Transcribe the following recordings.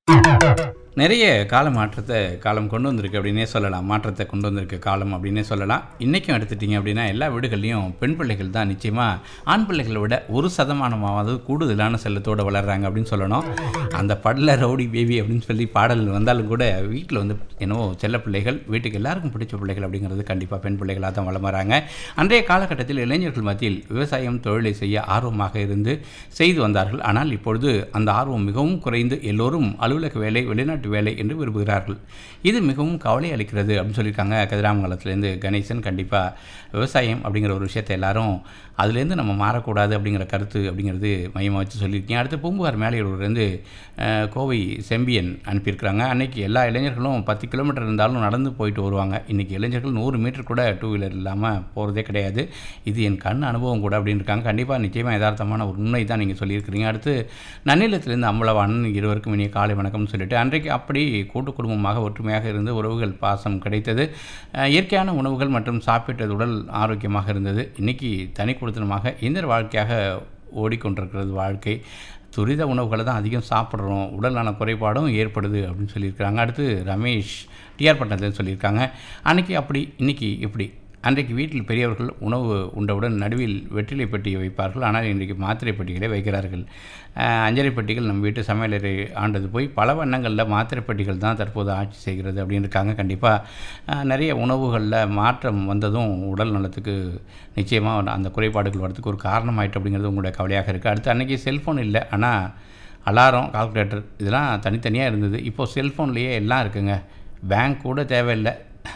நிறைய கால மாற்றத்தை காலம் கொண்டு வந்திருக்கு அப்படின்னே சொல்லலாம் மாற்றத்தை கொண்டு வந்திருக்கு காலம் அப்படின்னே சொல்லலாம் இன்றைக்கும் எடுத்துட்டிங்க அப்படின்னா எல்லா வீடுகள்லையும் பெண் பிள்ளைகள் தான் நிச்சயமாக ஆண் பிள்ளைகளை விட ஒரு சதமானமாவது கூடுதலான செல்லத்தோடு வளர்கிறாங்க அப்படின்னு சொல்லணும் அந்த படல ரவுடி பேபி அப்படின்னு சொல்லி பாடல் வந்தாலும் கூட வீட்டில் வந்து என்னவோ செல்ல பிள்ளைகள் வீட்டுக்கு எல்லாருக்கும் பிடிச்ச பிள்ளைகள் அப்படிங்கிறது கண்டிப்பாக பெண் பிள்ளைகளாக தான் வளர்றாங்க அன்றைய காலகட்டத்தில் இளைஞர்கள் மத்தியில் விவசாயம் தொழிலை செய்ய ஆர்வமாக இருந்து செய்து வந்தார்கள் ஆனால் இப்பொழுது அந்த ஆர்வம் மிகவும் குறைந்து எல்லோரும் அலுவலக வேலை வெளிநாட்டு வேலை என்று விரும்புகிறார்கள் இது மிகவும் கவலை அளிக்கிறது அப்படின்னு சொல்லியிருக்காங்க கதிராமங்கலத்துலேருந்து கணேசன் கண்டிப்பாக விவசாயம் அப்படிங்கிற ஒரு விஷயத்தை எல்லாரும் அதுலேருந்து நம்ம மாறக்கூடாது அப்படிங்கிற கருத்து அப்படிங்கிறது மையமாக வச்சு சொல்லியிருக்கீங்க அடுத்து பூம்புகார் மேலையூர்லேருந்து அஹ், கோவை செம்பியன் அனுப்பியிருக்கிறாங்க அன்னைக்கு எல்லா இளைஞர்களும் பத்து கிலோமீட்டர் இருந்தாலும் நடந்து போயிட்டு வருவாங்க இன்றைக்கி இளைஞர்கள் நூறு மீட்டர் கூட டூ வீலர் இல்லாமல் போகிறதே கிடையாது இது என் கண் அனுபவம் கூட அப்படின்னு இருக்காங்க கண்டிப்பாக நிச்சயமாக யதார்த்தமான ஒரு உண்மை தான் நீங்கள் சொல்லியிருக்கிறீங்க அடுத்து நன்னிலத்திலிருந்து அம்பலவாணன் இருவருக்கும் இனிய காலை வணக்கம்னு சொல்லிட்டு அன்றைக்கு அப்படி கூட்டு குடும்பமாக ஒற்றுமையாக இருந்து உறவுகள் பாசம் கிடைத்தது அஹ், இயற்கையான உணவுகள் மற்றும் சாப்பிட்டது உடல் ஆரோக்கியமாக இருந்தது இன்றைக்கி தனி குடுத்தனமாக இயந்திர வாழ்க்கையாக ஓடிக்கொண்டிருக்கிறது வாழ்க்கை துரித உணவுகளை தான் அதிகம் சாப்பிட்றோம் உடலான குறைபாடும் ஏற்படுது அப்படின்னு சொல்லியிருக்கிறாங்க அடுத்து ரமேஷ் டிஆர் பட்டணத்தில் சொல்லியிருக்காங்க அன்றைக்கி அப்படி இன்றைக்கி இப்படி அன்றைக்கு வீட்டில் பெரியவர்கள் உணவு உண்டவுடன் நடுவில் வெற்றிலை பெட்டியை வைப்பார்கள் ஆனால் இன்றைக்கு மாத்திரை பெட்டிகளை வைக்கிறார்கள் அஹ், அஞ்சரை பெட்டிகள் நம் வீட்டு சமையலறை ஆண்டது போய் பல வண்ணங்களில் மாத்திரை பெட்டிகள் தான் தற்போது ஆட்சி செய்கிறது அப்படின்னு இருக்காங்க கண்டிப்பாக நிறைய உணவுகளில் மாற்றம் வந்ததும் உடல் நலத்துக்கு நிச்சயமாக அந்த குறைபாடுகள் வரதுக்கு ஒரு காரணமாயிட்டு அப்படிங்கிறது உங்களுடைய கவலையாக இருக்குது அடுத்து அன்றைக்கி செல்ஃபோன் இல்லை ஆனால் அலாரம் கால்குலேட்டர் இதெல்லாம் தனித்தனியாக இருந்தது இப்போது செல்ஃபோன்லேயே எல்லாம் இருக்குங்க பேங்க் கூட தேவையில்லை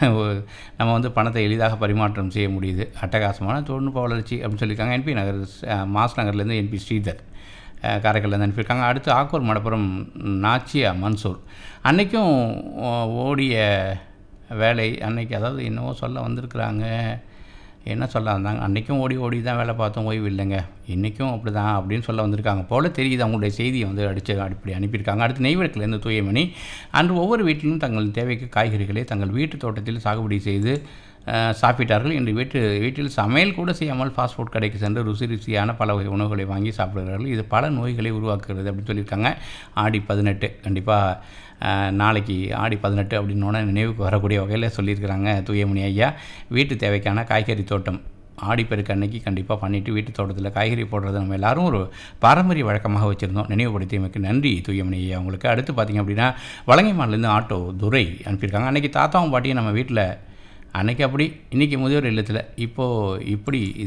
நம்ம வந்து பணத்தை எளிதாக பரிமாற்றம் செய்ய முடியுது அட்டகாசமான தொழில்நுட்ப வளர்ச்சி அப்படின்னு சொல்லியிருக்காங்க என்பி நகர் அஹ், மாஸ் நகர்லேருந்து என்பி ஸ்ரீதர் அஹ், காரைக்கால்லேருந்து அனுப்பியிருக்காங்க அடுத்து ஆக்கூர் மடப்புறம் நாச்சியா மன்சூர் அன்றைக்கும் ஓ- ஓடிய வேலை அன்னைக்கு அதாவது என்னவோ சொல்ல வந்திருக்கிறாங்க என்ன சொல்ல வந்தாங்க அன்றைக்கும் ஓடி ஓடி தான் வேலை பார்த்தோம் ஓய்வு இல்லைங்க இன்றைக்கும் அப்படி தான் அப்படின்னு சொல்ல வந்திருக்காங்க போல் தெரியுது அவங்களுடைய செய்தியை வந்து அடித்து அப்படி அனுப்பியிருக்காங்க அடுத்து நெய்வேலியிலேருந்து தூயமணி அன்று ஒவ்வொரு வீட்டிலும் தங்கள் தேவைக்கு காய்கறிகளை தங்கள் வீட்டு தோட்டத்தில் சாகுபடி செய்து அஹ், சாப்பிட்டார்கள் இன்று வீட்டு வீட்டில் சமையல் கூட செய்யாமல் ஃபாஸ்ட் ஃபுட் கடைக்கு சென்று ருசி ருசியான பல வகை உணவுகளை வாங்கி சாப்பிடுகிறார்கள் இது பல நோய்களை உருவாக்குகிறது அப்படின்னு சொல்லியிருக்காங்க ஆடி பதினெட்டு கண்டிப்பாக அஹ், நாளைக்கு ஆடி பதினெட்டு அப்படின்னோட நினைவுக்கு வரக்கூடிய வகையில் சொல்லியிருக்கிறாங்க தூயமணி ஐயா வீட்டு தேவைக்கான காய்கறி தோட்டம் ஆடிப்பெருக்கு அன்னைக்கு கண்டிப்பாக பண்ணிவிட்டு வீட்டு தோட்டத்தில் காய்கறி போடுறது நம்ம எல்லாரும் ஒரு பாரம்பரிய வழக்கமாக வச்சுருந்தோம் நினைவுபடுத்தியமைக்கு நன்றி தூயமணி ஐயா உங்களுக்கு அடுத்து பார்த்திங்க அப்படின்னா வலங்கைமான்லேருந்து ஆட்டோ துரை அனுப்பியிருக்காங்க அன்றைக்கி தாத்தாவும் பாட்டியும் நம்ம வீட்டில் அன்னைக்கு அப்படி இன்றைக்கி முதியோர் இல்லத்தில் இப்போது இப்படி